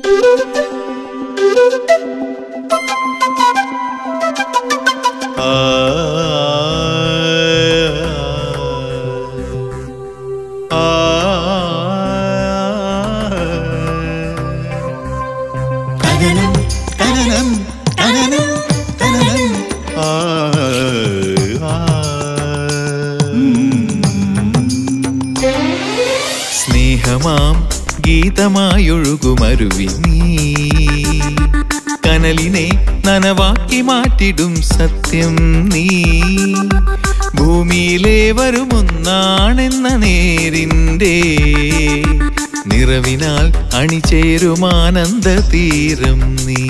തനനം തനനം തനനം തനനം ആ, ആ. സ്നേഹമാം ഗീതമായൊഴുകുമരുവി നീ കനലിനെ നനവാക്കി മാറ്റിടും സത്യം നീ ഭൂമിയിലെ വരുമൊന്നാണെന്ന നേരിൻ്റെ നിറവിനാൽ അണിചേരുമാനന്ദ തീരം നീ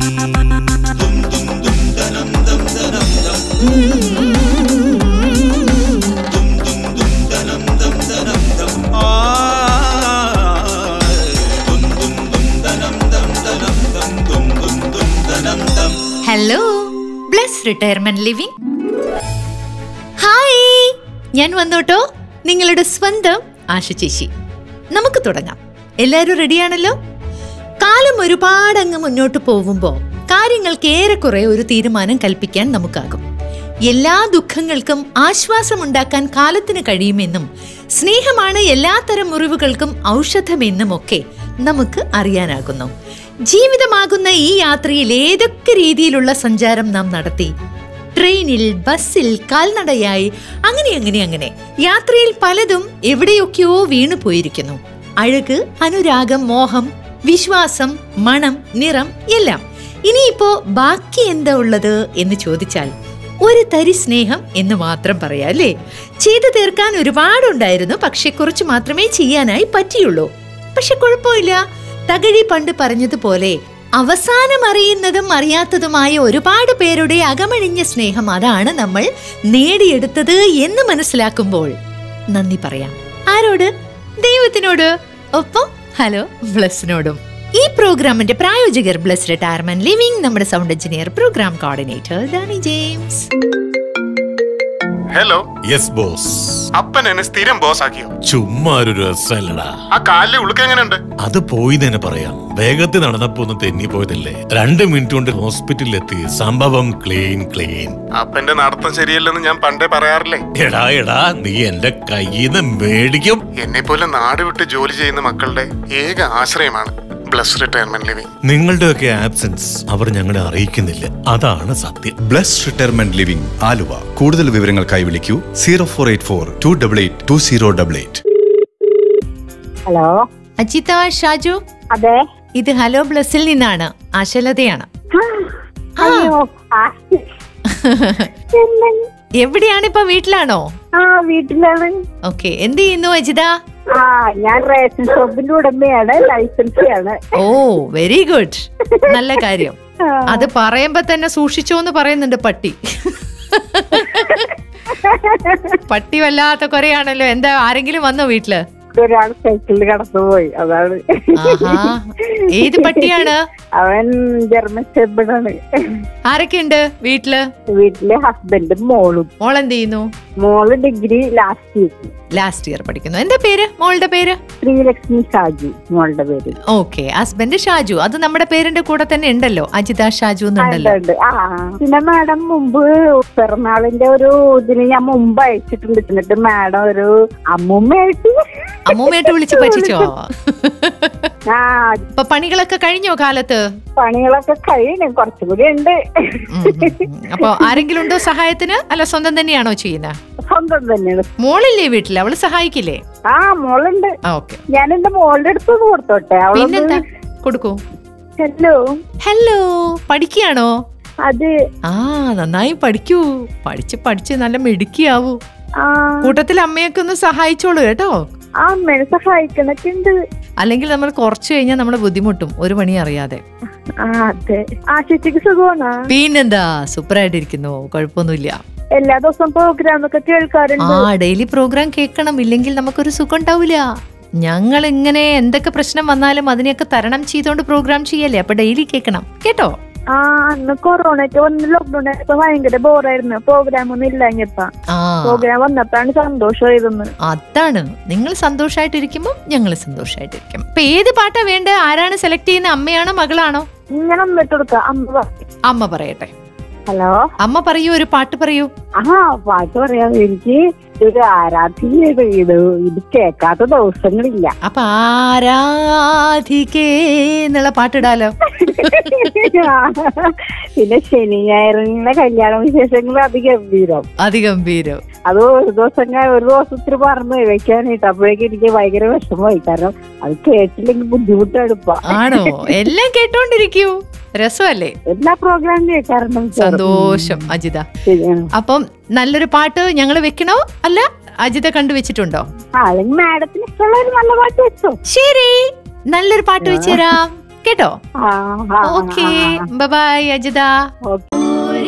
hello Bless Retirement Living hi ഞാൻ വന്നോട്ടോ നിങ്ങളുടെ സ്വന്തം ആശ ചേച്ചി നമുക്ക് തുടങ്ങാം എല്ലാവരും റെഡിയാണല്ലോ കാലം ഒരുപാട് അങ്ങ് മുന്നോട്ട് പോകുമ്പോൾ കാര്യങ്ങൾക്ക് ഏറെക്കുറെ ഒരു തീരുമാനം കൽപ്പിക്കാൻ നമുക്കാകും എല്ലാ ദുഃഖങ്ങൾക്കും ആശ്വാസമുണ്ടാക്കാൻ കാലത്തിന് കഴിയുമെന്നും സ്നേഹമാണ് എല്ലാത്തരം മുറിവുകൾക്കും ഔഷധമെന്നും ഒക്കെ നമുക്ക് അറിയാനാകുന്നു ജീവിതമാകുന്ന ഈ യാത്രയിൽ ഏതൊക്കെ രീതിയിലുള്ള സഞ്ചാരം നാം നടത്തി ട്രെയിനിൽ ബസ്സിൽ കാൽനടയായി അങ്ങനെ അങ്ങനെ അങ്ങനെ യാത്രയിൽ പലതും എവിടെയൊക്കെയോ വീണു പോയിരിക്കുന്നു അഴക് അനുരാഗം മോഹം വിശ്വാസം മണം നിറം എല്ലാം ഇനിയിപ്പോ ബാക്കി എന്താ ഉള്ളത് എന്ന് ചോദിച്ചാൽ ഒരു തരി സ്നേഹം എന്ന് മാത്രം പറയാം അല്ലേ ചെയ്തു തീർക്കാൻ ഒരുപാടുണ്ടായിരുന്നു പക്ഷെ കുറച്ച് മാത്രമേ ചെയ്യാനായി പറ്റിയുള്ളൂ പക്ഷെ കുഴപ്പമില്ല തകഴി പണ്ട് പറഞ്ഞതുപോലെ അവസാനം അറിയുന്നതും അറിയാത്തതുമായ ഒരുപാട് പേരുടെ അകമഴിഞ്ഞ സ്നേഹം അതാണ് നമ്മൾ നേടിയെടുത്തത് എന്ന് മനസ്സിലാക്കുമ്പോൾ നന്ദി പറയാം ആരോട് ദൈവത്തിനോട് ഒപ്പം ഹലോ ബ്ലസ്സിനോടും ഈ പ്രോഗ്രാമിന്റെ പ്രായോജകർ ബ്ലസ് റിട്ടയർമെന്റ് ലിവിംഗ് നമ്മുടെ sound engineer programme coordinator Dani James hello yes boss അപ്പൻ എന്നെ സ്ഥിരം ബോസ് ആക്കിയോ ചുമ്മാ ഒരു രസമല്ലടാ ആ കാലിലെ ഉളുക്ക് എങ്ങനെയുണ്ട് അത് പോയി തന്നെ പറയാം വേഗത്തിൽ നടന്നപ്പോ ഒന്ന് തെന്നി പോയതല്ലേ രണ്ട് മിനിറ്റ് കൊണ്ട് ഹോസ്പിറ്റലിൽ എത്തി സംഭവം ക്ലീൻ ക്ലീൻ അപ്പന്റെ നടത്തം ശരിയല്ലെന്ന് ഞാൻ പണ്ടേ പറയാറില്ലേ എടാ എടാ നീ എന്റെ കയ്യിന്ന് മേടിക്കും എന്നെ പോലെ നാട് വിട്ട് ജോലി ചെയ്യുന്ന മക്കളുടെ ഏക ആശ്രയമാണ് ബ്ലസ് റിട്ടയർമെന്റ് ലിവിംഗ് നിങ്ങളുടെയൊക്കെ ആബ്സെൻസ് അവർ ഞങ്ങളെ അറിയിക്കുന്നില്ല അതാണ് സത്യം ബ്ലസ് റിട്ടയർമെന്റ് ലിവിംഗ് ആലുവ കൂടുതൽ വിവരങ്ങൾക്കായി വിളിക്കൂ zero four eight four two double eight two zero double eight hello Ajitha Shaju അതെ ഇത് ഹലോ ബ്ലസ്സിൽ നിന്നാണ് ആശലതയാണ് അയ്യോ ആ. എന്താണ്? എവിടെയാണ് ഇപ്പൊ വീട്ടിലാണോ ആ വീട്ടിലാണ് ഓക്കെ എന്ത് ചെയ്യുന്നു അജിത ആ ഞാൻ റേഷൻ ഷോപ്പിന്റെ ഉടമയാണ് ലൈസൻസി ആണ് ഓ വെരി ഗുഡ് നല്ല കാര്യം അത് പറയുമ്പോ തന്നെ സൂക്ഷിച്ചോന്ന് പറയുന്നുണ്ട് പട്ടി പട്ടി വല്ലാത്ത കൊറയാണല്ലോ എന്താ ആരെങ്കിലും വന്നോ വീട്ടില് ഒരാൾ സൈക്കിളിൽ കടന്നുപോയി അതാണ് ആഹാ ഏത് പട്ടിയാണ് അവൻ ജർമ്മൻ ഷെപ്പേർഡാണ് ആരൊക്കെ ഉണ്ട് വീട്ടില് വീട്ടിലെ ഹസ്ബൻഡും മോളും മോളെന്ത് ചെയ്യുന്നു മോള് degree last year last year പഠിക്കുന്നു എന്താ പേര് മോളുടെ പേര് ശ്രീലക്ഷ്മി ഷാജു മോളുടെ പേര് ഓക്കെ ഹസ്ബൻഡ് ഷാജു അത് നമ്മുടെ പേരിന്റെ കൂടെ തന്നെ ഉണ്ടല്ലോ അജിത ഷാജു എന്നുണ്ടല്ലോ ഉണ്ട് ആ പിന്നെ മാഡം മുമ്പ് പിറന്നാളിന്റെ ഒരു ഇതിന് ഞാൻ മുമ്പ് അയച്ചിട്ടുണ്ട് എന്നിട്ട് മാഡം ഒരു അമ്മൂമ്മയായിട്ട് അമ്മൂമ്മയായിട്ട് വിളിച്ച് പറ്റിച്ചോ ആ അപ്പൊ പണികളൊക്കെ കഴിഞ്ഞോ കാലത്ത് പണികളൊക്കെ കഴിയണം കുറച്ചും കൂടി ഉണ്ട് ഉം, ഉം, ഉം. അപ്പൊ ആരെങ്കിലും ഉണ്ടോ സഹായത്തിന് അല്ല സ്വന്തം തന്നെയാണോ ചെയ്യുന്നത് സ്വന്തം തന്നെയാണ് മോളില്ലേ വീട്ടിൽ അവള് സഹായിക്കില്ലേ ആ മോളുണ്ട് ആ ഓക്കെ ഞാൻ എന്റെ മോളുടെ അടുത്ത് ഒന്ന് കൊടുത്തോട്ടെ പിന്നെന്താ അവളൊന്ന് കൊടുക്കൂ ഹലോ ഹലോ പഠിക്കുകയാണോ അത് ആ നന്നായി പഠിക്കൂ പഠിച്ച് പഠിച്ച് നല്ല മിടുക്കിയാവൂ ആ കൂട്ടത്തിൽ അമ്മയൊക്കെ ഒന്ന് സഹായിച്ചോളൂ കേട്ടോ ആ അമ്മേനെ സഹായിക്കണൊക്കെ ഉണ്ട് അല്ലെങ്കിൽ നമ്മൾ കുറച്ച് കഴിഞ്ഞാൽ നമ്മൾ ബുദ്ധിമുട്ടും ഒരു പണി അറിയാതെ ആ അതെ ആ ചേച്ചിക്ക് സുഖമാണോ പിന്നെന്താ സൂപ്പർ ആയിട്ടിരിക്കുന്നു കുഴപ്പമൊന്നുമില്ല എല്ലാ ദിവസവും പ്രോഗ്രാം ഒക്കെ ആ കേൾക്കാറുണ്ട് ഡെയിലി പ്രോഗ്രാം കേൾക്കണം ഇല്ലെങ്കിൽ നമുക്കൊരു സുഖം ഉണ്ടാവില്ല ഞങ്ങൾ ഇങ്ങനെ എന്തൊക്കെ പ്രശ്നം വന്നാലും അതിനെയൊക്കെ തരണം ചെയ്തോണ്ട് പ്രോഗ്രാം ചെയ്യല്ലേ അപ്പൊ ഡെയിലി കേൾക്കണം കേട്ടോ ആ അന്ന് കൊറോണ ഒക്കെ വന്ന് ലോക്ക്ഡൌൺ ആയപ്പോ ഭയങ്കര ബോറായിരുന്നു പ്രോഗ്രാം ഒന്നും ഇല്ലാഞ്ഞപ്പ ആ പ്രോഗ്രാം വന്നപ്പോഴാണ് സന്തോഷമായിരുന്നു അതാണ് നിങ്ങൾ സന്തോഷമായിട്ടിരിക്കുമ്പോൾ ഞങ്ങൾ സന്തോഷമായിട്ടിരിക്കും ഇപ്പൊ ഏത് പാട്ടാ വേണ്ട ആരാണ് സെലക്ട് ചെയ്യുന്ന അമ്മയാണോ മകളാണോ ഇങ്ങനെ ഒന്നിട്ട് കൊടുക്ക അമ്മ പറ- അമ്മ പറയട്ടെ ഹലോ അമ്മ പറയൂ ഒരു പാട്ട് പറയൂ ആ പാട്ട് പറയാം എനിക്ക് ഒരു ആരാധന ഇത് ഇത് കേൾക്കാത്ത ദിവസങ്ങളില്ല അപ്പൊ ആരാധികേ എന്നുള്ള പാട്ടിടാലോ പിന്നെ ശനി ഞായറിന്റെ കല്യാണ വിശേഷങ്ങൾ അതിഗംഭീരം അതിഗംഭീരം അത് ഒരു ദിവസം ഞാൻ ഒരു ദിവസത്തിൽ പറഞ്ഞു വെക്കാനായിട്ട് അപ്പോഴേക്കും എനിക്ക് ഭയങ്കര വിഷമമായി കാരണം അത് കേട്ടില്ലെങ്കിൽ ബുദ്ധിമുട്ടാണ് ഇപ്പൊ ആണോ എല്ലാം കേട്ടോണ്ടിരിക്കൂ രസമല്ലേ എല്ലാ പ്രോഗ്രാം കേൾക്കാറുണ്ട് സന്തോഷം അജിത ശരിയാണ് അപ്പം നല്ലൊരു പാട്ട് ഞങ്ങൾ വെക്കണോ അല്ല അജിത കണ്ടുവച്ചിട്ടുണ്ടോ ആ അല്ലെങ്കിൽ മാഡത്തിന് ഇഷ്ടമുള്ള ഒരു നല്ല പാട്ട് വെച്ചോ ശരി നല്ലൊരു പാട്ട് വെച്ചുതരാം കേട്ടോ ആ ആ, ഓക്കെ ആ, ബൈ അജിത ആ. ഓക്കെ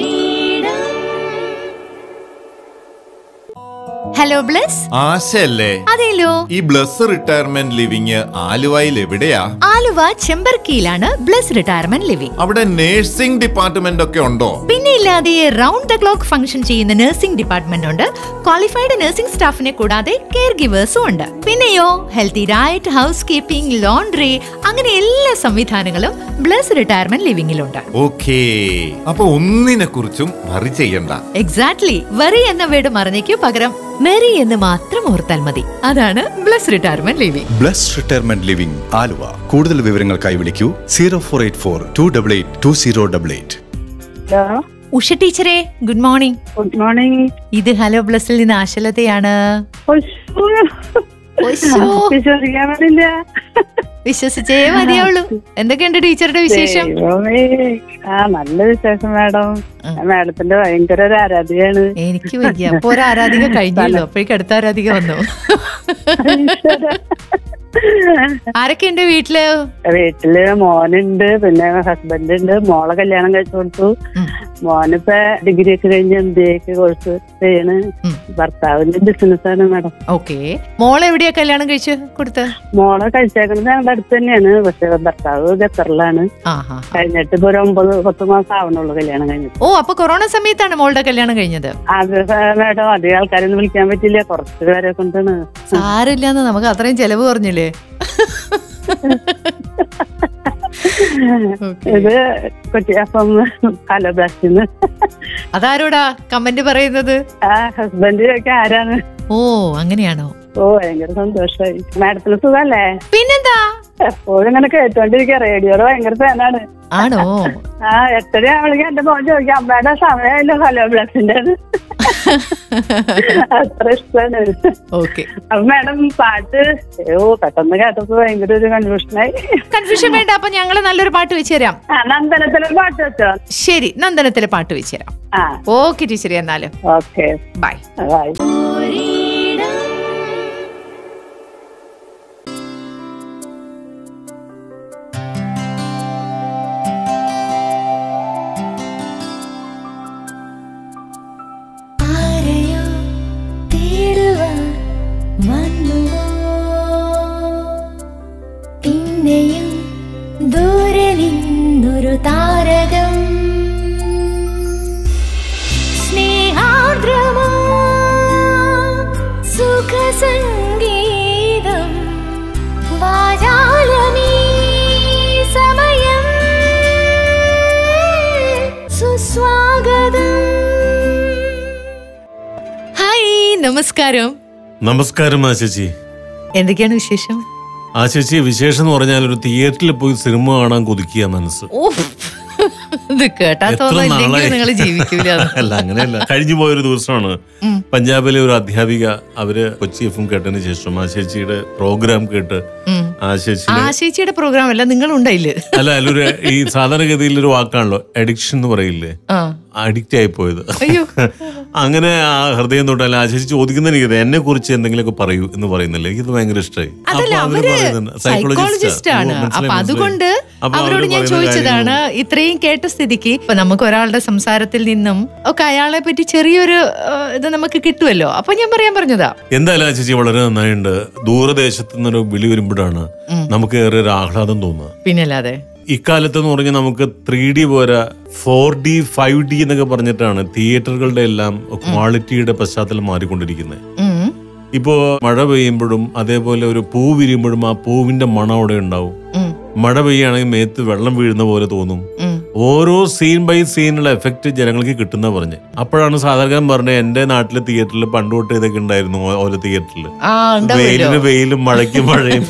ഹലോ ബ്ലസ് ആശയല്ലേ അതെല്ലോ ഈ ബ്ലസ് റിട്ടയർമെന്റ് ലിവിങ് ആലുവയിൽ എവിടെയാ ആലുവ ചെമ്പർക്കിയിലാണ് ബ്ലസ് റിട്ടയർമെന്റ് ലിവിംഗ് അവിടെ നേഴ്സിംഗ് ഡിപ്പാർട്ട്മെന്റ് ഒക്കെ ഉണ്ടോ പിന്നെ ഇല്ലാതെ റൗണ്ട് ദ ക്ലോക്ക് ഫംഗ്ഷൻ ചെയ്യുന്ന നഴ്സിംഗ് ഡിപ്പാർട്ട്മെന്റ് ഉണ്ട് ക്വാളിഫൈഡ് നഴ്സിംഗ് സ്റ്റാഫിനെ കൂടാതെ കെയർ ഗിവേഴ്സും ഉണ്ട് പിന്നെയോ healthy diet housekeeping laundry അങ്ങനെ എല്ലാ സംവിധാനങ്ങളും ബ്ലസ് റിട്ടയർമെന്റ് ലിവിംഗിലുണ്ട് ഓക്കേ അപ്പൊ ഒന്നിനെ കുറിച്ചും വറി ചെയ്യണ്ട എക്സാക്ട്ലി വെറി എന്ന വേർഡ് മറന്നേക്കു പകരം മെറി എന്ന് മാത്രം ഓർത്താൽ മതി അതാണ് Bless Retirement Living Bless Retirement Living Aluva കൂടുതൽ വിവരങ്ങൾക്കായി വിളിക്കൂ zero four eight four two double eight two zero double eight hello Usha ടീച്ചറെ ഗുഡ് മോർണിംഗ് ഗുഡ് മോർണിംഗ് ഇത് ഹലോ ബ്ലസ്സിൽ നിന്ന് ആശലതയാണ് വിശ്വസിക്കാൻ പറ്റില്ല വിശ്വസിച്ചേ മതിയാവുള്ളൂ എന്തൊക്കെയുണ്ട് ടീച്ചറുടെ വിശേഷം ദൈവമേ. ആ നല്ല വിശേഷം മാഡം ഞാൻ മാഡത്തിന്റെ ഭയങ്കര ഒരു ആരാധികയാണ് എനിക്ക് വയ്യ അപ്പൊ ഒരു ആരാധിക കഴിഞ്ഞല്ലോ അപ്പോഴേക്ക് അടുത്ത ആരാധിക വന്നു ആരൊക്കെ ഉണ്ട് വീട്ടില് വീട്ടില് മോനുണ്ട് പിന്നെ ഹസ്ബൻഡ് ഉണ്ട് മോളെ കല്യാണം കഴിച്ചു കൊടുത്തു ഉം. മോനിപ്പോ ഡിഗ്രി ഒക്കെ കഴിഞ്ഞ് എം ബി എക്ക് കോഴ്സ് ചെയ്യണ് ഉം. ഭർത്താവിന്റെ ബിസിനസ് ആണ് മാഡം ഓക്കെ മോളെ എവിടെയാ കല്യാണം കഴിച്ച് കൊടുത്ത് മോളെ കഴിച്ചേക്കുന്നത് ഞങ്ങളുടെ അടുത്ത് തന്നെയാണ് പക്ഷെ ഭർത്താവ് ഖത്തറിലാണ് ആ ഹാ കഴിഞ്ഞിട്ട് ഇപ്പൊ ഒരു ഒമ്പത് പത്ത് മാസം ആവണുള്ളൂ കല്യാണം കഴിഞ്ഞിട്ട് ഓ അപ്പൊ കൊറോണ സമയത്താണ് മോളുടെ കല്യാണം കഴിഞ്ഞത് അത് മാഡം അധികം ആൾക്കാരൊന്നും വിളിക്കാൻ പറ്റില്ല കുറച്ച് പേരെ കൊണ്ടാണ് സാരില്ലാന്ന് നമുക്ക് അത്രയും ചെലവ് പറഞ്ഞില്ലേ Okay. ഇത് കൊച്ചി അപ്പം കലബാസിന്ന് അതാരോടാ കമന്റ് പറയുന്നത് ആ ഹസ്ബൻഡ് ഒക്കെ ആരാണ് ഓ അങ്ങനെയാണോ ഓ ഭയങ്കര സന്തോഷമായി മാഡത്തിന് സുഖല്ലേ പിന്നെന്താ എപ്പോഴും ഇങ്ങനെ കേട്ടോണ്ടിരിക്കുക റേഡിയോയുടെ ഭയങ്കര ഫാനാണ് ആണോ ആ എട്ടര ആവണെങ്കിൽ എന്റെ മോൻ ചോദിക്കാം അമ്മയുടെ സമയമല്ലോ ഹലോ ബ്ലസിന്റെ അത്ര ഇഷ്ടമാണ് ഓക്കെ അപ്പൊ മാഡം പാട്ട് ഓ പെട്ടെന്ന് കേട്ടപ്പോ ഭയങ്കര ഒരു കൺഫ്യൂഷനായി കൺഫ്യൂഷൻ വേണ്ട അപ്പൊ ഞങ്ങള് നല്ലൊരു പാട്ട് വെച്ച് തരാം ആ നന്ദനത്തിലൊരു പാട്ട് വെച്ചോ ശരി നന്ദനത്തിലെ പാട്ട് വെച്ച് തരാം ആ ഓക്കെ ടീച്ചർ എന്നാലും ഓക്കെ ബൈ ബൈ ആരെയോ തേടുവാൻ വന്നുവോ പിന്നെയും ദൂരെ നിന്നൊരു താരകം സ്നേഹാർദ്രമോ സുഖസംഗീതം വാചാലമീ സമയം സുസ്വാഗതം ഹായ് നമസ്കാരം നമസ്കാരം ആ ചേച്ചി എന്തൊക്കെയാണ് വിശേഷം ആ ചേച്ചി വിശേഷം എന്ന് പറഞ്ഞാൽ ഒരു തിയേറ്ററിൽ പോയി സിനിമ കാണാൻ കൊതിക്കുക മനസ്സ് ഓ ഇത് കേട്ടാ എത്ര തോന്നില്ലെങ്കിൽ നാളായി? നിങ്ങൾ ജീവിക്കൂല അല്ല അങ്ങനെയല്ല കഴിഞ്ഞു പോയൊരു ദിവസമാണ് പഞ്ചാബിലെ ഒരു അധ്യാപിക അവര് കൊച്ചി എഫും കേട്ടതിന് ശേഷം ആ ചേച്ചിയുടെ പ്രോഗ്രാം കേട്ട് ആ ചേച്ചി ആ ചേച്ചിയുടെ പ്രോഗ്രാം അല്ല നിങ്ങൾ ഉണ്ടായില്ലേ അല്ല അല്ലൊരു ഈ സാധാരണഗതിയിൽ ഒരു വാക്കാണല്ലോ അഡിക്ഷൻ എന്ന് പറയില്ലേ ആ അഡിക്റ്റ് ആയി പോയത് അയ്യോ. അങ്ങനെ ആ ഹൃദയം തൊട്ടല്ല ആ ചേച്ചി ചോദിക്കുന്ന എനിക്ക് എന്നെ കുറിച്ച് എന്തെങ്കിലുമൊക്കെ പറയൂ എന്ന് പറയുന്നില്ലേ എനിക്കത് ഭയങ്കര ഇഷ്ടമായി അതല്ല അപ്പൊ അവര് അവര് പറയുന്നുണ്ട്, സൈക്കോളജിസ്റ്റ് ആണ് ഓ, മനസ്സിലായി, അപ്പൊ മനസ്സിലായി. അതുകൊണ്ട് അപ്പൊ അവരോട് അവര് ഞാൻ പറയുന്ന ചോദിച്ചതാണ് കാര്യങ്ങൾ- ഇത്രയും കേട്ട സ്ഥിതിക്ക് ഇപ്പൊ നമുക്ക് ഒരാളുടെ സംസാരത്തിൽ നിന്നും ഒക്കെ അയാളെ പറ്റി ചെറിയൊരു ആ, ഇത് നമുക്ക് കിട്ടുമല്ലോ അപ്പൊ ഞാൻ പറയാൻ പറഞ്ഞതാ എന്തായാലും ആ ചേച്ചി വളരെ നന്നായിട്ടുണ്ട് ദൂരദേശത്ത് നിന്നൊരു വിളി വരുമ്പോഴാണ് നമുക്ക് ഏറെ ഒരു ആഹ്ലാദം തോന്നുക പിന്നല്ലാതെ ഇക്കാലത്ത് എന്ന് പറഞ്ഞാൽ നമുക്ക് ത്രീ ഡി പോരാ ഫോർ ഡി ഫൈവ് ഡി എന്നൊക്കെ പറഞ്ഞിട്ടാണ് തിയേറ്ററുകളുടെ എല്ലാം ക്വാളിറ്റിയുടെ പശ്ചാത്തലം മാറിക്കൊണ്ടിരിക്കുന്നത് ഉം, ഇപ്പോ മഴ പെയ്യുമ്പോഴും അതേപോലെ ഒരു പൂ വിരിയുമ്പോഴും ആ പൂവിന്റെ മണം അവിടെ ഉണ്ടാവും ഉം, മഴ പെയ്യുകയാണെങ്കിൽ മേത്ത് വെള്ളം വീഴുന്ന പോലെ തോന്നും ഉം. ഓരോ സീൻ ബൈ സീനുള്ള എഫക്റ്റ് ജനങ്ങൾക്ക് കിട്ടുന്ന പറഞ്ഞ് അപ്പോഴാണ് സാധാരണ പറഞ്ഞത് എന്റെ നാട്ടിലെ തിയേറ്ററിൽ പണ്ട് തൊട്ട് ഇതൊക്കെ ഉണ്ടായിരുന്നു ഓ- ഓരോ തിയേറ്ററിൽ ആ ഉണ്ടാവുമല്ലോ വെയിലിന് വെയിലും മഴയ്ക്ക് മഴയും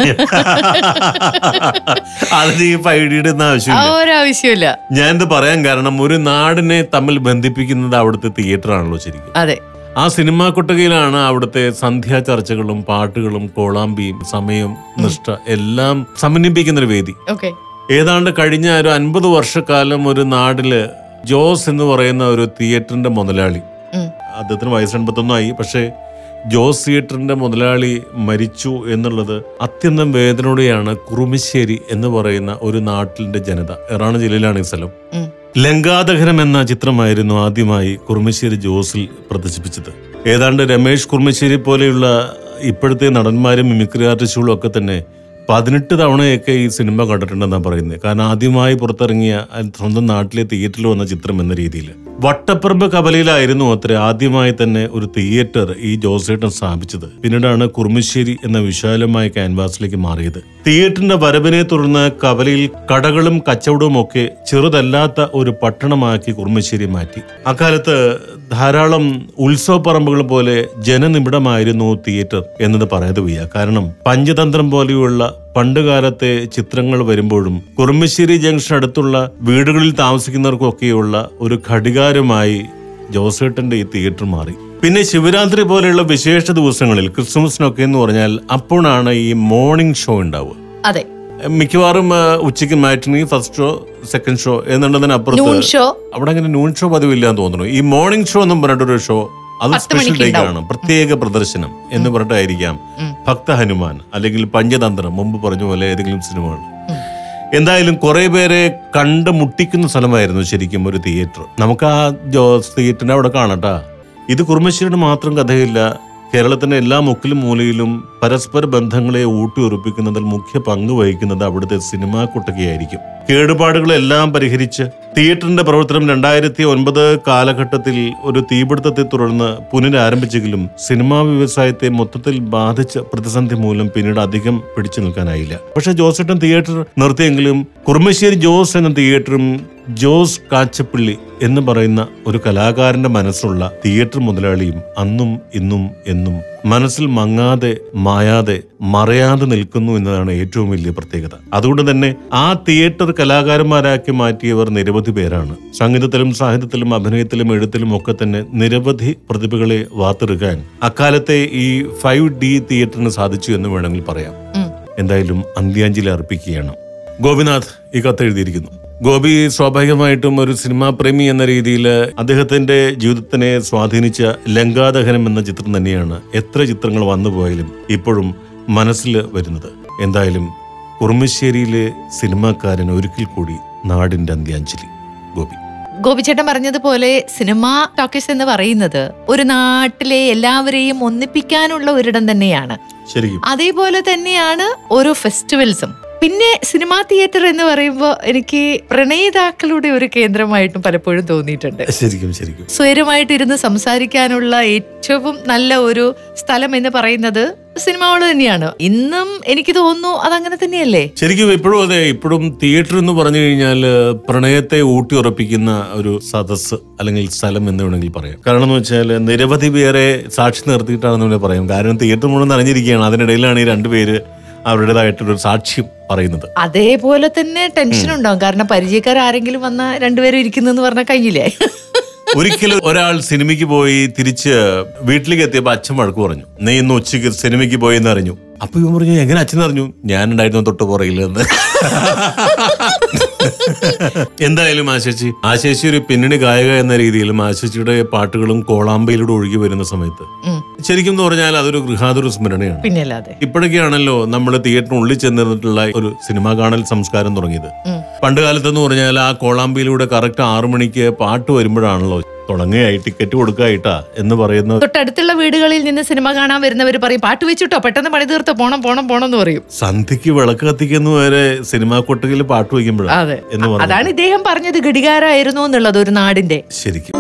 അതിന് ഈ ഫൈവ് ഡിയുടെ ഒന്നും ആ ആവശ്യമില്ല ഒരാവശ്യമില്ല ഞാൻ ഇത് പറയാൻ കാരണം ഒരു നാടിനെ തമ്മിൽ ബന്ധിപ്പിക്കുന്നത് അവിടുത്തെ തിയേറ്റർ ആണല്ലോ ശരിക്കും അതെ ആ സിനിമാ കൊട്ടകയിലാണ് അവിടുത്തെ സന്ധ്യാ ചർച്ചകളും പാട്ടുകളും കോളാമ്പിയും സമയവും നിഷ്ഠ എല്ലാം സമന്വയിപ്പിക്കുന്ന ഒരു വേദി ഓക്കെ ഏതാണ്ട് കഴിഞ്ഞ ഒരു അൻപത് വർഷക്കാലം ഒരു നാട്ടില് ജോസ് എന്ന് പറയുന്ന ഒരു തിയേറ്ററിന്റെ മുതലാളി അദ്ദേഹത്തിന് വയസ്സ് എൺപത്തൊന്നായി പക്ഷേ ജോസ് തിയേറ്ററിന്റെ മുതലാളി മരിച്ചു എന്നുള്ളത് അത്യന്തം വേദനയോടെയാണ് കുറുമിശ്ശേരി എന്ന് പറയുന്ന ഒരു നാട്ടിലെ ജനത എറണാകുളം ജില്ലയിലാണ് ഈ സ്ഥലം ലങ്കാദഹനം എന്ന ചിത്രമായിരുന്നു ആദ്യമായി കുറുമശ്ശേരി ജോസിൽ പ്രദർശിപ്പിച്ചത് ഏതാണ്ട് രമേഷ് കുറുമശ്ശേരി പോലെയുള്ള ഇപ്പോഴത്തെ നടന്മാരും മിമിക്രി ആർട്ടിസ്റ്റുകളും ഒക്കെ തന്നെ പതിനെട്ട് തവണയൊക്കെ ഈ സിനിമ കണ്ടിട്ടുണ്ടെന്നാണ് പറയുന്നത് കാരണം ആദ്യമായി പുറത്തിറങ്ങിയ സ്വന്തം നാട്ടിലെ തിയേറ്ററിൽ വന്ന ചിത്രം എന്ന രീതിയിൽ വട്ടപ്പറമ്പ് കവലയിലായിരുന്നു അത്ര ആദ്യമായി തന്നെ ഒരു തിയേറ്റർ ഈ ജോസേട്ടൻ സ്ഥാപിച്ചത് പിന്നീടാണ് കുറുമശ്ശേരി എന്ന വിശാലമായ ക്യാൻവാസിലേക്ക് മാറിയത് തിയേറ്ററിന്റെ വരവിനെ തുടർന്ന് കവലയിൽ കടകളും കച്ചവടവും ഒക്കെ ചെറുതല്ലാത്ത ഒരു പട്ടണമാക്കി കുറുമശ്ശേരി മാറ്റി അക്കാലത്ത് ധാരാളം ഉത്സവ പറമ്പുകൾ പോലെ ജനനിബിഡമായിരുന്നു തിയേറ്റർ എന്നത് പറയാതെ വയ്യ കാരണം പഞ്ചതന്ത്രം പോലെയുള്ള പണ്ടുകാലത്തെ ചിത്രങ്ങൾ വരുമ്പോഴും കുറുമശ്ശേരി ജംഗ്ഷൻ അടുത്തുള്ള വീടുകളിൽ താമസിക്കുന്നവർക്കൊക്കെയുള്ള ഒരു ഘടികാരമായി ജോസേട്ടന്റെ ഈ തിയേറ്റർ മാറി പിന്നെ ശിവരാത്രി പോലെയുള്ള വിശേഷ ദിവസങ്ങളിൽ ക്രിസ്മസിനൊക്കെ എന്ന് പറഞ്ഞാൽ അപ്പോഴാണ് ഈ മോർണിംഗ് ഷോ ഉണ്ടാവുക അതെ മിക്കവാറും ആ, ഉച്ചയ്ക്ക് matinee first show second show noon എന്നുള്ളതിനപ്പുറത്ത് ഷോ അവിടെ അങ്ങനെ നൂൺ ഷോ പതിവില്ല എന്ന് തോന്നുന്നു ഈ മോർണിംഗ് ഷോ എന്നും പറഞ്ഞിട്ടൊരു ഷോ അത് പത്ത് സ്പെഷ്യൽ മണിക്ക് ഡേക്കാണ് ഉണ്ടാവും. പ്രത്യേക പ്രദർശനം എന്ന് പറഞ്ഞിട്ടായിരിക്കാം ഭക്ത ഹനുമാൻ അല്ലെങ്കിൽ പഞ്ചതന്ത്രം മുമ്പ് പറഞ്ഞ പോലെ ഏതെങ്കിലും സിനിമകൾ എന്തായാലും കുറെ പേരെ കണ്ട് മുട്ടിക്കുന്ന സ്ഥലമായിരുന്നു ശരിക്കും ഒരു തിയേറ്റർ നമുക്ക് ആ ജോസ് തിയേറ്ററിന്റെ അവിടെ കാണട്ടാ ഇത് കുറുമശ്ശേരിയുടെ മാത്രം കഥയില്ല കേരളത്തിന്റെ എല്ലാ മുക്കിലും മൂലയിലും പരസ്പര ബന്ധങ്ങളെ ഊട്ടിയുറപ്പിക്കുന്നതിൽ മുഖ്യ പങ്ക് വഹിക്കുന്നത് അവിടുത്തെ സിനിമാ കുട്ടകയായിരിക്കും കേടുപാടുകളെല്ലാം പരിഹരിച്ച് തിയേറ്ററിന്റെ പ്രവർത്തനം രണ്ടായിരത്തി ഒൻപത് കാലഘട്ടത്തിൽ ഒരു തീപിടുത്തത്തെ തുടർന്ന് പുനരാരംഭിച്ചെങ്കിലും സിനിമാ വ്യവസായത്തെ മൊത്തത്തിൽ ബാധിച്ച പ്രതിസന്ധി മൂലം പിന്നീട് അധികം പിടിച്ചു നിൽക്കാനായില്ല പക്ഷെ ജോസേട്ടൻ തിയേറ്റർ നിർത്തിയെങ്കിലും കുറുമശ്ശേരി ജോസ് എന്ന തിയേറ്ററും ജോസ് കാച്ചപ്പള്ളി എന്ന് പറയുന്ന ഒരു കലാകാരന്റെ മനസ്സുള്ള തിയേറ്റർ മുതലാളിയും അന്നും ഇന്നും എന്നും മനസ്സിൽ മങ്ങാതെ മായാതെ മറയാതെ നിൽക്കുന്നു എന്നതാണ് ഏറ്റവും വലിയ പ്രത്യേകത അതുകൊണ്ട് തന്നെ ആ തിയേറ്റർ കലാകാരന്മാരാക്കി മാറ്റിയവർ നിരവധി പേരാണ് സംഗീതത്തിലും സാഹിത്യത്തിലും അഭിനയത്തിലും എഴുത്തിലും ഒക്കെ തന്നെ നിരവധി പ്രതിഭകളെ വാർത്തെടുക്കാൻ അക്കാലത്തെ ഈ ഫൈവ് ഡി തിയേറ്ററിന് സാധിച്ചു എന്ന് വേണമെങ്കിൽ പറയാം എന്തായാലും അന്ത്യാഞ്ജലി അർപ്പിക്കുകയാണ് ഗോപിനാഥ് ഈ കത്ത് എഴുതിയിരിക്കുന്നു ഗോപി സ്വാഭാവികമായിട്ടും ഒരു സിനിമാ പ്രേമി എന്ന രീതിയിൽ അദ്ദേഹത്തിന്റെ ജീവിതത്തിനെ സ്വാധീനിച്ച ലങ്കാദഹനം എന്ന ചിത്രം തന്നെയാണ് എത്ര ചിത്രങ്ങൾ വന്നു പോയാലും ഇപ്പോഴും മനസ്സിൽ വരുന്നത് എന്തായാലും കുറുമശ്ശേരിയിലെ സിനിമാക്കാരൻ ഒരിക്കൽ കൂടി നാടിന്റെ അന്ത്യാഞ്ജലി ഗോപി ഗോപിച്ചേട്ടൻ പറഞ്ഞതുപോലെ സിനിമാ ടോക്കീസ് എന്ന് പറയുന്നത് ഒരു നാട്ടിലെ എല്ലാവരെയും ഒന്നിപ്പിക്കാനുള്ള ഒരിടം തന്നെയാണ് ശരിക്കും അതേപോലെ തന്നെയാണ് ഓരോ ഫെസ്റ്റിവൽസും പിന്നെ സിനിമാ തിയേറ്റർ എന്ന് പറയുമ്പോൾ എനിക്ക് പ്രണയിതാക്കളുടെ ഒരു കേന്ദ്രമായിട്ടും പലപ്പോഴും തോന്നിയിട്ടുണ്ട് ശരിക്കും ശരിക്കും സ്വയരുമായിട്ട് ഇരുന്ന് സംസാരിക്കാനുള്ള ഏറ്റവും നല്ല ഒരു സ്ഥലം എന്ന് പറയുന്നത് സിനിമ ഹാള് തന്നെയാണ് ഇന്നും എനിക്ക് തോന്നുന്നു അതങ്ങനെ തന്നെയല്ലേ ശരിക്കും ഇപ്പോഴും അതെ ഇപ്പോഴും തിയേറ്റർ എന്ന് പറഞ്ഞു കഴിഞ്ഞാൽ പ്രണയത്തെ ഊട്ടിയുറപ്പിക്കുന്ന ഒരു സദസ്സ് അല്ലെങ്കിൽ സ്ഥലം എന്ന് വേണമെങ്കിൽ പറയാം കാരണം എന്ന് വെച്ചാൽ നിരവധി പേരെ സാക്ഷി നിർത്തിയിട്ടാണെന്ന് വേണമെങ്കിൽ പറയാം കാരണം തിയേറ്റർ മുഴുവൻ അറിഞ്ഞിരിക്കുകയാണ് അതിനിടയിലാണ് ഈ രണ്ടുപേര് അവരുടേതായിട്ടൊരു സാക്ഷ്യം പറയുന്നത് അതേപോലെ തന്നെ ടെൻഷൻ ഉണ്ടാവും കാരണം പരിചയക്കാർ ആരെങ്കിലും വന്ന രണ്ടുപേരും ഇരിക്കുന്നെന്ന് പറഞ്ഞാൽ കഴിഞ്ഞില്ലേ ഒരിക്കലും ഒരാൾ സിനിമയ്ക്ക് പോയി തിരിച്ച് വീട്ടിലേക്ക് എത്തിയപ്പോ അച്ഛൻ വഴക്ക് പറഞ്ഞു നീ ഇന്ന് ഉച്ചയ്ക്ക് സിനിമയ്ക്ക് പോയി എന്ന് അറിഞ്ഞു അപ്പൊ ഇവൻ പറഞ്ഞു എങ്ങനെ അച്ഛൻ അറിഞ്ഞു ഞാനുണ്ടായിരുന്നു തൊട്ട് പുറകിലെന്ന് എന്തായാലും ആശേച്ചി ആശേച്ചി ഒരു പിന്നണി ഗായക എന്ന രീതിയിലും ആശേച്ചിയുടെ പാട്ടുകളും കോളാമ്പയിലൂടെ ഒഴുകി വരുന്ന സമയത്ത് ഉം. ശരിക്കും എന്ന് പറഞ്ഞാൽ അതൊരു ഗൃഹാതുര സ്മരണയാണ് പിന്നല്ലാതെ ഇപ്പോഴൊക്കെയാണല്ലോ നമ്മൾ തിയേറ്ററിനുള്ളിൽ ചെന്നിരുന്നിട്ടുള്ള ഒരു സിനിമ കാണൽ സംസ്കാരം തുടങ്ങിയത് ഉം. പണ്ട് കാലത്തെന്ന് പറഞ്ഞാൽ ആ കോളാമ്പിയിലൂടെ കറക്റ്റ് ആറു മണിക്ക് പാട്ട് വരുമ്പോഴാണല്ലോ തുടങ്ങുകയായി ടിക്കറ്റ് കൊടുക്കായിട്ടാ എന്ന് പറയുന്ന തൊട്ടടുത്തുള്ള വീടുകളിൽ നിന്ന് സിനിമ കാണാൻ വരുന്നവർ പറയും പാട്ട് വെച്ചിട്ടോ പെട്ടെന്ന് പണി തീർത്തോ പോണം പോണം പോണം എന്ന് പറയും സന്ധ്യക്ക് വിളക്ക് കത്തിക്കുന്ന വരെ സിനിമാ കൊട്ടകയിൽ പാട്ട് വയ്ക്കുമ്പോഴാണ് അതെ എന്ന് പറഞ്ഞു അതാണ് ഇദ്ദേഹം പറഞ്ഞത് ഘടികാരായിരുന്നു എന്നുള്ളത് ഒരു നാടിന്റെ ശരിക്കും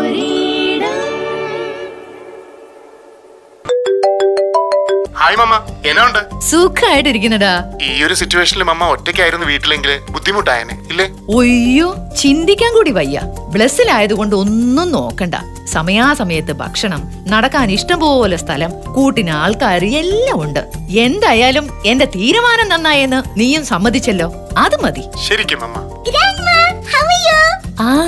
ഹായ് മമ്മ എന്നാ ഉണ്ട് സുഖമായിട്ടിരിക്കുന്നടാ ഈ ഒരു സിറ്റുവേഷനിൽ മമ്മ ഒറ്റയ്ക്കായിരുന്നു വീട്ടിലെങ്കിൽ ബുദ്ധിമുട്ടായനെ ഇല്ലേ ഒയ്യോ ചിന്തിക്കാൻ കൂടി വയ്യ ബ്ലസ്സിലായതുകൊണ്ട് ഒന്നും നോക്കണ്ട സമയാസമയത്ത് ഭക്ഷണം നടക്കാൻ ഇഷ്ടംപോലെ സ്ഥലം കൂട്ടിന് ആൾക്കാർ എല്ലാം ഉണ്ട് എന്തായാലും എന്റെ തീരുമാനം നന്നായെന്ന് നീയും സമ്മതിച്ചല്ലോ അത് മതി ശരിക്കും മമ്മ ആ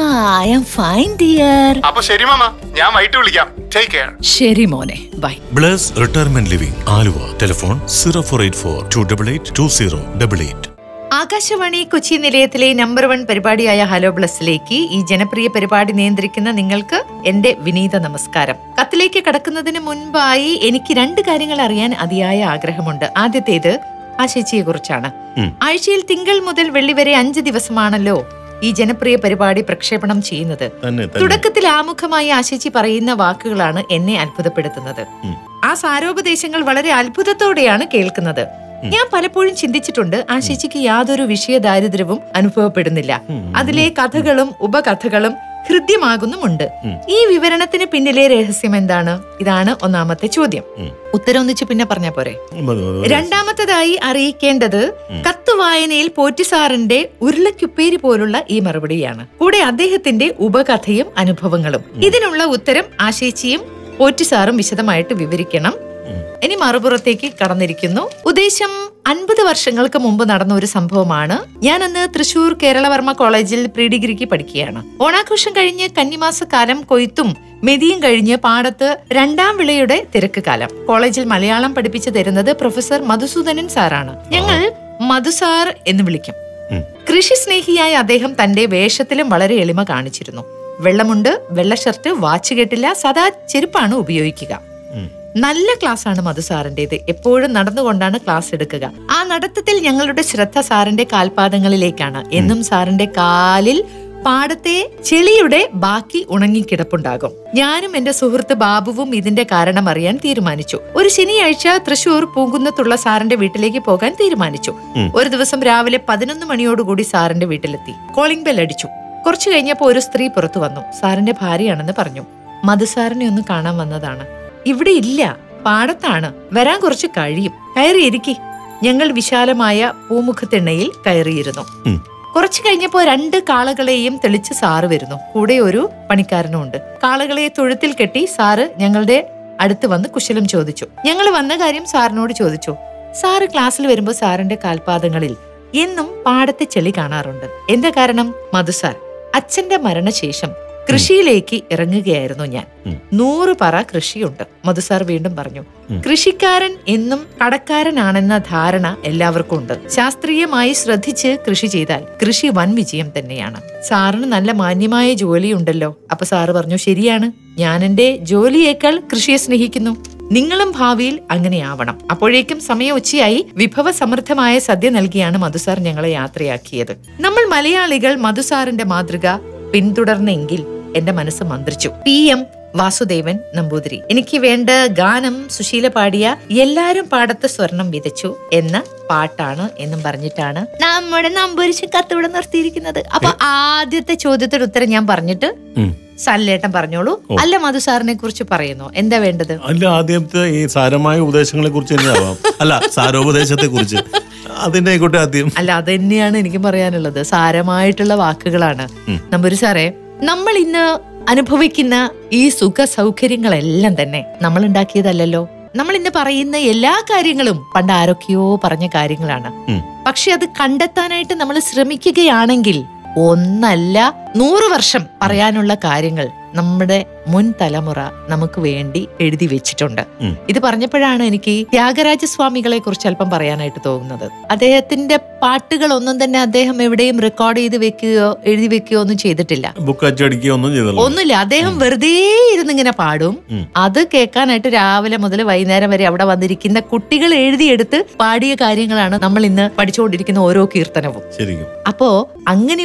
ഐ ആം ഫൈൻ ഡിയർ അപ്പൊ ശരി മമ്മ ഞാൻ വൈകിട്ട് വിളിക്കാം ടേക്ക് കെയർ ശരി മോനെ bye Bless Retirement Living Aluva telephone zero four eight four two double eight two zero double eight Akashvani Kochi നിലയത്തിലെ നമ്പർ വൺ പരിപാടിയായ ഹലോ ബ്ലസ്സിലേക്ക് ഈ ജനപ്രിയ പരിപാടി നിയന്ത്രിക്കുന്ന നിങ്ങൾക്ക് എന്റെ വിനീത നമസ്കാരം കത്തിലേക്ക് കടക്കുന്നതിന് മുൻപായി എനിക്ക് രണ്ട് കാര്യങ്ങൾ അറിയാൻ അതിയായ ആഗ്രഹമുണ്ട് ആദ്യത്തേത് ആ ചേച്ചിയെ കുറിച്ചാണ് ഉം. ആഴ്ചയിൽ തിങ്കൾ മുതൽ വെള്ളി വരെ അഞ്ച് ദിവസമാണല്ലോ ഈ ജനപ്രിയ പരിപാടി പ്രക്ഷേപണം ചെയ്യുന്നത് തന്നെ തന്നെ തുടക്കത്തിൽ ആമുഖമായി ആശിച്ചി പറയുന്ന വാക്കുകളാണ് എന്നെ അത്ഭുതപ്പെടുത്തുന്നത് ഉം. ആ സാരോപദേശങ്ങൾ വളരെ അത്ഭുതത്തോടെയാണ് കേൾക്കുന്നത് ഞാൻ പലപ്പോഴും ചിന്തിച്ചിട്ടുണ്ട് ആ ചേച്ചിക്ക് യാതൊരു വിഷയ ദാരിദ്ര്യവും അനുഭവപ്പെടുന്നില്ല അതിലെ കഥകളും ഉപകഥകളും ഹൃദ്യമാകുന്നുമുണ്ട് ഈ വിവരണത്തിന് പിന്നിലെ രഹസ്യം എന്താണ് ഇതാണ് ഒന്നാമത്തെ ചോദ്യം ഉം. ഉത്തരം ഒന്നിച്ച് പിന്നെ പറഞ്ഞ പോരെ മതി, മതി, മതി. രണ്ടാമത്തതായി അറിയിക്കേണ്ടത് കത്ത് വായനയിൽ പോറ്റിസാറിന്റെ ഉരുളക്കുപ്പേരി പോലുള്ള ഈ മറുപടിയാണ് കൂടെ അദ്ദേഹത്തിന്റെ ഉപകഥയും അനുഭവങ്ങളും ഇതിനുള്ള ഉത്തരം ആശേച്ചിയും പോറ്റിസാറും വിശദമായിട്ട് വിവരിക്കണം ഇനി മറുപുറത്തേക്ക് കടന്നിരിക്കുന്നു ഉദ്ദേശം അൻപത് വർഷങ്ങൾക്ക് മുമ്പ് നടന്ന ഒരു സംഭവമാണ് ഞാൻ അന്ന് തൃശൂർ കേരളവർമ്മ കോളേജിൽ പ്രീ ഡിഗ്രിക്ക് പഠിക്കുകയാണ് ഓണാഘോഷം കഴിഞ്ഞ് കന്നിമാസ കാലം കൊയ്ത്തും മെതിയും കഴിഞ്ഞ് പാടത്ത് രണ്ടാം വിളയുടെ തിരക്ക് കാലം കോളേജിൽ മലയാളം പഠിപ്പിച്ചു തരുന്നത് പ്രൊഫസർ മധുസൂദനൻ സാറാണ് ഞങ്ങൾ മധുസാർ എന്ന് വിളിക്കും ഉം. കൃഷി സ്നേഹിയായ അദ്ദേഹം തന്റെ വേഷത്തിലും വളരെ എളിമ കാണിച്ചിരുന്നു വെള്ളമുണ്ട് വെള്ള ഷർട്ട് വാച്ച് കെട്ടില്ല സദാ ചെരുപ്പാണ് ഉപയോഗിക്കുക ഉം. നല്ല ക്ലാസ് ആണ് മധു സാറിന്റേത് എപ്പോഴും നടന്നുകൊണ്ടാണ് ക്ലാസ് എടുക്കുക ആ നടത്തത്തിൽ ഞങ്ങളുടെ ശ്രദ്ധ സാറിന്റെ കാൽപാദങ്ങളിലേക്കാണ് എന്നും സാറിന്റെ കാലിൽ പാടത്തെ ചെളിയുടെ ബാക്കി ഉണങ്ങിക്കിടപ്പുണ്ടാകും ഞാനും എന്റെ സുഹൃത്ത് ബാബുവും ഇതിന്റെ കാരണം അറിയാൻ തീരുമാനിച്ചു ഒരു ശനിയാഴ്ച തൃശൂർ പൂങ്കുന്നത്തുള്ള സാറിന്റെ വീട്ടിലേക്ക് പോകാൻ തീരുമാനിച്ചു ഉം. ഒരു ദിവസം രാവിലെ പതിനൊന്ന് മണിയോടുകൂടി സാറിന്റെ വീട്ടിലെത്തി കോളിംഗ് ബെൽ അടിച്ചു കുറച്ചു കഴിഞ്ഞപ്പോ ഒരു സ്ത്രീ പുറത്തു വന്നു സാറിന്റെ ഭാര്യയാണെന്ന് പറഞ്ഞു മധു സാറിനെ ഒന്ന് കാണാൻ വന്നതാണ് ഇവിടെ ഇല്ല പാടത്താണ് വരാൻ കുറച്ച് കഴിയും കയറിയിരിക്കി ഞങ്ങൾ വിശാലമായ പൂമുഖത്തിണ്ണയിൽ കയറിയിരുന്നു ഉം. കുറച്ചു കഴിഞ്ഞപ്പോ രണ്ട് കാളകളെയും തെളിച്ച് സാറ് വരുന്നു കൂടെ ഒരു പണിക്കാരനും ഉണ്ട് കാളകളെ തൊഴുത്തിൽ കെട്ടി സാറ് ഞങ്ങളുടെ അടുത്ത് വന്ന് കുശലം ചോദിച്ചു ഞങ്ങൾ വന്ന കാര്യം സാറിനോട് ചോദിച്ചു സാറ് ക്ലാസ്സിൽ വരുമ്പോൾ സാറിന്റെ കാൽപാദങ്ങളിൽ എന്നും പാടത്തെ ചെളി കാണാറുണ്ട് എന്താ കാരണം മധു സാർ അച്ഛന്റെ മരണശേഷം കൃഷിയിലേക്ക് ഇറങ്ങുകയായിരുന്നു ഞാൻ ഉം. നൂറ് പറ കൃഷിയുണ്ട് മധുസാർ വീണ്ടും പറഞ്ഞു ഉം. കൃഷിക്കാരൻ എന്നും കടക്കാരനാണെന്ന ധാരണ എല്ലാവർക്കും ഉണ്ട് ശാസ്ത്രീയമായി ശ്രദ്ധിച്ച് കൃഷി ചെയ്താൽ കൃഷി വൻ വിജയം തന്നെയാണ് സാറിന് നല്ല മാന്യമായ ജോലിയുണ്ടല്ലോ അപ്പൊ സാറ് പറഞ്ഞു ശരിയാണ് ഞാൻ എന്റെ ജോലിയേക്കാൾ കൃഷിയെ സ്നേഹിക്കുന്നു നിങ്ങളും ഭാവിയിൽ അങ്ങനെയാവണം അപ്പോഴേക്കും സമയം ഉച്ചയായി വിഭവസമൃദ്ധമായ സദ്യ നൽകിയാണ് മധുസാർ ഞങ്ങളെ യാത്രയാക്കിയത് നമ്മൾ മലയാളികൾ മധുസാറിന്റെ മാതൃക പിന്തുടർന്നെങ്കിൽ എന്റെ മനസ്സ് മന്ത്രിച്ചു പി എം വാസുദേവൻ നമ്പൂതിരി എനിക്ക് വേണ്ട ഗാനം സുശീല പാടിയ എല്ലാരും പാടത്ത് സ്വർണം വിതച്ചു എന്ന പാട്ടാണ് എന്നും പറഞ്ഞിട്ടാണ് നമ്മുടെ നമ്പൂരിച്ച് കത്തിവിടെ നിർത്തിയിരിക്കുന്നത് അപ്പൊ ആദ്യത്തെ ചോദ്യത്തിന് ഉത്തരം ഞാൻ പറഞ്ഞിട്ട് ഉം. സല്ലേട്ടൻ പറഞ്ഞോളൂ അല്ല മധു സാറിനെ കുറിച്ച് പറയുന്നു എന്താ വേണ്ടത് അല്ല ആദ്യത്തെ ഈ സാരമായ ഉപദേശങ്ങളെ കുറിച്ച് തന്നെയാവാം അല്ല സാരോപദേശത്തെ കുറിച്ച് അതിന്റെ ആയിക്കോട്ടെ ആദ്യം അല്ല അത് തന്നെയാണ് എനിക്ക് പറയാനുള്ളത് സാരമായിട്ടുള്ള വാക്കുകളാണ് ഉം. നമ്പൂരി സാറേ നമ്മൾ ഇന്ന് അനുഭവിക്കുന്ന ഈ സുഖ സൗകര്യങ്ങളെല്ലാം തന്നെ നമ്മൾ ഉണ്ടാക്കിയതല്ലല്ലോ നമ്മൾ ഇന്ന് പറയുന്ന എല്ലാ കാര്യങ്ങളും പണ്ട് ആരൊക്കെയോ പറഞ്ഞ കാര്യങ്ങളാണ് ഉം. പക്ഷെ അത് കണ്ടെത്താനായിട്ട് നമ്മൾ ശ്രമിക്കുകയാണെങ്കിൽ ഒന്നല്ല നൂറ് വർഷം പറയാനുള്ള കാര്യങ്ങൾ നമ്മുടെ മുൻ തലമുറ നമുക്ക് വേണ്ടി എഴുതി വെച്ചിട്ടുണ്ട് ഉം. ഇത് പറഞ്ഞപ്പോഴാണ് എനിക്ക് ത്യാഗരാജ സ്വാമികളെ കുറിച്ച് അല്പം പറയാനായിട്ട് തോന്നുന്നത് അദ്ദേഹത്തിന്റെ പാട്ടുകൾ ഒന്നും തന്നെ അദ്ദേഹം എവിടെയും റെക്കോർഡ് ചെയ്ത് വെക്കുകയോ എഴുതി വെക്കുകയോ ഒന്നും ചെയ്തിട്ടില്ല ബുക്ക് അച്ചടിക്കുകയോ ഒന്നും ചെയ്തല്ലോ ഒന്നുമില്ല അദ്ദേഹം വെറുതെ ഇരുന്നിങ്ങനെ പാടും ഉം. അത് കേൾക്കാനായിട്ട് രാവിലെ മുതൽ വൈകുന്നേരം വരെ അവിടെ വന്നിരിക്കുന്ന കുട്ടികൾ എഴുതിയെടുത്ത് പാടിയ കാര്യങ്ങളാണ് നമ്മൾ ഇന്ന് പഠിച്ചുകൊണ്ടിരിക്കുന്ന ഓരോ കീർത്തനവും ശരിക്കും അപ്പോ അങ്ങനെ ഒരു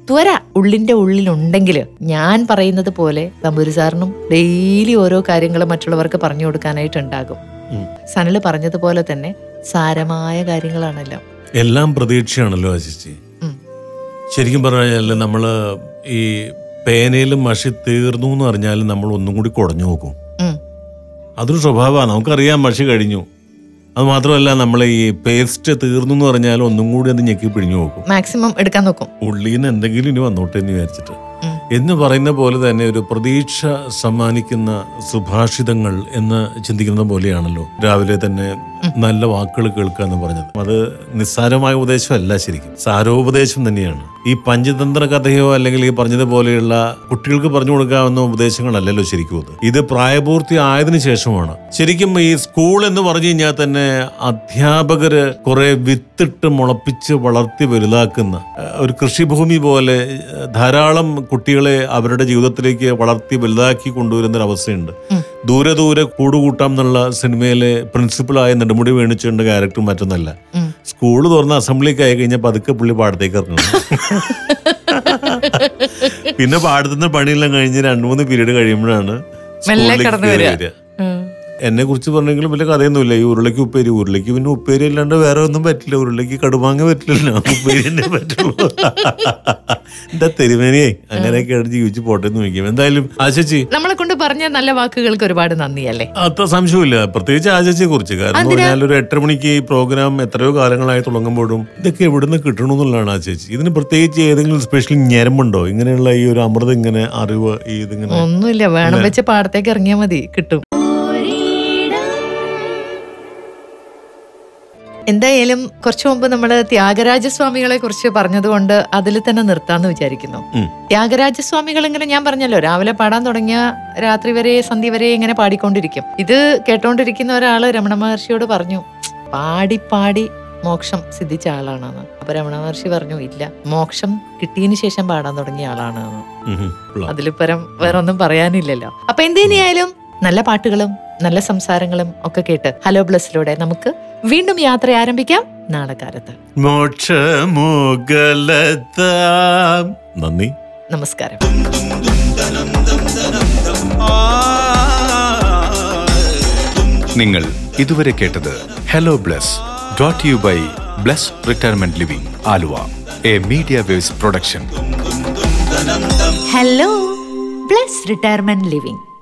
ത്വര ഉള്ളിന്റെ ഉള്ളിലുണ്ടെങ്കിൽ ഞാൻ പറയുന്നത് പോലെ തമ്പൂരി സാറിനും ഡെയിലി ഓരോ കാര്യങ്ങൾ മറ്റുള്ളവർക്ക് പറഞ്ഞു കൊടുക്കാനായിട്ടുണ്ടാകും ഉം. സനല് പറഞ്ഞതുപോലെ തന്നെ സാരമായ കാര്യങ്ങളാണല്ലോ എല്ലാം പ്രതീക്ഷയാണല്ലോ ആശിച്ചി ഉം. ശരിക്കും പറഞ്ഞാൽ നമ്മൾ ഈ പേനയിലും മഷി തീർന്നു എന്ന് അറിഞ്ഞാൽ നമ്മൾ ഒന്നും കൂടി കുടഞ്ഞു നോക്കും ഉം. അതൊരു സ്വഭാവമാണ് നമുക്കറിയാം മഷി കഴിഞ്ഞു അത് മാത്രമല്ല നമ്മൾ ഈ പേസ്റ്റ് തീർന്നു എന്ന് പറഞ്ഞാൽ ഒന്നും കൂടി അത് ഞെക്കി പിഴിഞ്ഞു നോക്കും മാക്സിമം എടുക്കാൻ നോക്കും ഉള്ളിൽ നിന്ന് എന്തെങ്കിലും ഇനി വന്നോട്ടെ എന്ന് വിചാരിച്ചിട്ട് ഉം. എന്ന് പറയുന്ന പോലെ തന്നെ ഒരു പ്രതീക്ഷ സമ്മാനിക്കുന്ന സുഭാഷിതങ്ങൾ എന്ന് ചിന്തിക്കുന്ന പോലെയാണല്ലോ രാവിലെ തന്നെ നല്ല വാക്കുകൾ കേൾക്കുക എന്ന് പറഞ്ഞത് അത് നിസ്സാരമായ ഉപദേശമല്ല ശരിക്കും സാരോപദേശം തന്നെയാണ് ഈ പഞ്ചതന്ത്ര കഥയോ അല്ലെങ്കിൽ ഈ പറഞ്ഞതുപോലെയുള്ള കുട്ടികൾക്ക് പറഞ്ഞു കൊടുക്കാവുന്ന ഉപദേശങ്ങളല്ലല്ലോ ശരിക്കും അത് ഇത് പ്രായപൂർത്തി ആയതിനു ശേഷമാണ് ശരിക്കും ഈ സ്കൂൾ എന്ന് പറഞ്ഞു കഴിഞ്ഞാൽ തന്നെ അധ്യാപകര് കുറെ വിത്തിട്ട് മുളപ്പിച്ച് വളർത്തി വലുതാക്കുന്ന ഏഹ്, ഒരു കൃഷിഭൂമി പോലെ ഏഹ്, ധാരാളം കുട്ടികളെ അവരുടെ ജീവിതത്തിലേക്ക് വളർത്തി വലുതാക്കി കൊണ്ടുവരുന്ന ഒരു അവസ്ഥയുണ്ട് ദൂരെ ദൂരെ കൂടുകൂട്ടാം എന്നുള്ള സിനിമയിലെ പ്രിൻസിപ്പളായ നെടുമുടി വേണിച്ചുണ്ട് ക്യാരക്ടർ മറ്റൊന്നല്ല ഉം. സ്കൂള് തുറന്ന് അസംബ്ലിക്ക് ആയി കഴിഞ്ഞാൽ പതുക്കെ പുള്ളി പാടത്തേക്ക് ഇറങ്ങണം പിന്നെ പാടത്തുനിന്ന് പണിയെല്ലാം കഴിഞ്ഞ് രണ്ടു മൂന്ന് പീരീഡ് കഴിയുമ്പോഴാണ് മെല്ലെ സ്കൂളിലേക്ക് കടന്നു കയറി വരിക. വരിക ഉം. എന്നെ കുറിച്ച് പറഞ്ഞെങ്കിലും വലിയ കഥയൊന്നുമില്ല ഈ ഉരുളയ്ക്ക് ഉപ്പേരി ഉരുളയ്ക്ക് പിന്നെ ഉപ്പേരി അല്ലാണ്ട് വേറെ ഒന്നും പറ്റില്ല ഉരുളയ്ക്ക് കടുമാങ്ങ പറ്റില്ലല്ലോ ഉപ്പേരി തന്നെ പറ്റുള്ളൂ എന്താ തെരുമേനിയെ അങ്ങനെയൊക്കെയാണ് ജീവിച്ച് പോട്ടെ എന്ന് ചോദിക്കും എന്തായാലും ആശിച്ചി നമ്മളെ കൊണ്ട് പറഞ്ഞ നല്ല വാക്കുകൾക്ക് ഒരുപാട് നന്ദിയല്ലേ അത്ര സംശയമില്ല പ്രത്യേകിച്ച് ആചാച്ചിയെ കുറിച്ച് കാരണം എന്ന് അതിനാ- പറഞ്ഞാൽ ഒരു എട്ടര മണിക്ക് ഈ പ്രോഗ്രാം എത്രയോ കാലങ്ങളായി തുടങ്ങുമ്പോഴും ഇതൊക്കെ എവിടുന്ന് കിട്ടണമെന്നുള്ളതാണ് ആ ചേച്ചി ഇതിന് പ്രത്യേകിച്ച് ഏതെങ്കിലും സ്പെഷ്യൽ ഞരമ്പുണ്ടോ ഇങ്ങനെയുള്ള ഈ ഒരു അമൃതം ഇങ്ങനെ അറിവ് ഈ ഇതിങ്ങനെ ഒന്നുമില്ല വേണം വെച്ച് പാടത്തേക്ക് ഇറങ്ങിയാൽ മതി കിട്ടും എന്തായാലും കുറച്ചു മുമ്പ് നമ്മൾ ത്യാഗരാജസ്വാമികളെ കുറിച്ച് പറഞ്ഞതുകൊണ്ട് അതിൽ തന്നെ നിർത്താന്ന് വിചാരിക്കുന്നു ഉം. ത്യാഗരാജസ്വാമികൾ ഇങ്ങനെ ഞാൻ പറഞ്ഞല്ലോ രാവിലെ പാടാൻ തുടങ്ങിയ രാത്രി വരെ സന്ധ്യ വരെ ഇങ്ങനെ പാടിക്കൊണ്ടിരിക്കും ഇത് കേട്ടോണ്ടിരിക്കുന്ന ഒരാള് രമണ മഹർഷിയോട് പറഞ്ഞു പാടി പാടി മോക്ഷം സിദ്ധിച്ച ആളാണെന്ന് അപ്പൊ രമണ മഹർഷി പറഞ്ഞു ഇല്ല മോക്ഷം കിട്ടിയതിന് ശേഷം പാടാൻ തുടങ്ങിയ ആളാണെന്ന് ഉം ഉം. കൊള്ളാം. അതിൽ പരം വേറെ ഒന്നും പറയാനില്ലല്ലോ അപ്പൊ എന്തിനായാലും നല്ല പാട്ടുകളും നല്ല സംസാരങ്ങളും ഒക്കെ കേട്ട് ഹലോ ബ്ലസ്സിലൂടെ നമുക്ക് വീണ്ടും യാത്ര ആരംഭിക്കാം നാളെ കാലത്ത് മോക്ഷമുഗലത്താം നന്ദി നമസ്കാരം നിങ്ങൾ ഇതുവരെ കേട്ടത് hello Bless brought you by Bless Retirement Living Aluva a Media Waves production hello Bless Retirement living